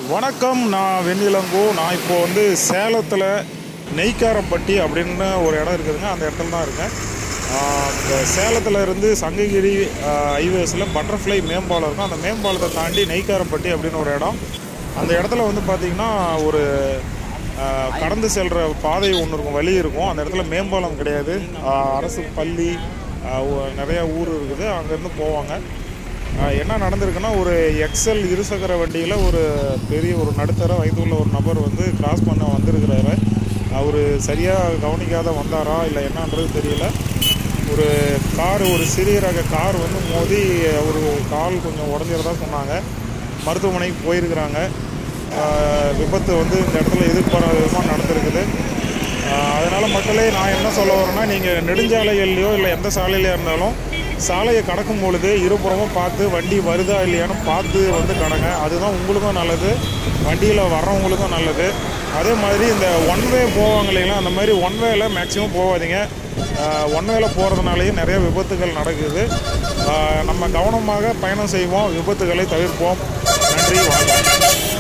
வணக்கம் நான் வெண்ணிலங்கோ நான் இப்போ வந்து சேலத்தில் நெய்க்காரப்பட்டி அப்படின்னு ஒரு இடம் இருக்குதுங்க அந்த இடத்துல தான் இருக்கேன் ஆஹ் இந்த சேலத்தில் இருந்து சங்ககிரி ஹைவேஸில் பட்டர்ஃப்ளை மேம்பாலம் இருக்கும் அந்த மேம்பாலத்தை தாண்டி நெய்க்காரப்பட்டி அப்படின்னு ஒரு இடம் அந்த இடத்துல வந்து பார்த்திங்கன்னா ஒரு ஆஹ் கடந்து செல்கிற பாதை ஒன்று இருக்கும் வழி இருக்கும் அந்த இடத்துல மேம்பாலம் கிடையாது ஆஹ் அரசு பள்ளி ஆஹ் ஒ- நிறைய ஊர் இருக்குது அங்கேருந்து போவாங்க ஆஹ் என்ன நடந்திருக்குன்னா ஒரு எக்ஸல் இருசக்கர வண்டியில் ஒரு பெரிய ஒரு நடுத்தர வயதுள்ள ஒரு நபர் வந்து கிராஸ் பண்ண வந்திருக்கிறாரு அவர் சரியாக கவனிக்காத வந்தாரா இல்லை என்னன்றது தெரியல ஒரு கார் ஒரு சிறிய ரக கார் வந்து மோதி ஒரு கால் கொஞ்சம் உடஞ்சிறதா சொன்னாங்க மருத்துவமனைக்கு போயிருக்கிறாங்க ஆஹ் விபத்து வந்து இந்த இடத்துல எதிர்பாராத விதமாக நடந்திருக்குது ஆஹ் அதனால மக்களே நான் என்ன சொல்ல வரேன்னா நீங்கள் நெடுஞ்சாலைகள்லையோ இல்லை எந்த சாலையிலையா இருந்தாலும் சாலையை கடக்கும் பொழுது இருபுறமும் பார்த்து வண்டி வருதா இல்லையான்னு பார்த்து வந்து கடங்க அதுதான் உங்களுக்கும் நல்லது வண்டியில் வர்றவங்களுக்கும் நல்லது அதே மாதிரி இந்த ஒன் வே போவாங்க இல்லைங்களா அந்த மாதிரி ஒன் வேல மேக்ஸிமம் போகாதீங்க ஒன் வேல போகிறதுனாலேயும் நிறைய விபத்துகள் நடக்குது ஆஹ் நம்ம கவனமாக பயணம் செய்வோம் விபத்துகளை தவிர்ப்போம் நன்றி வணக்கம்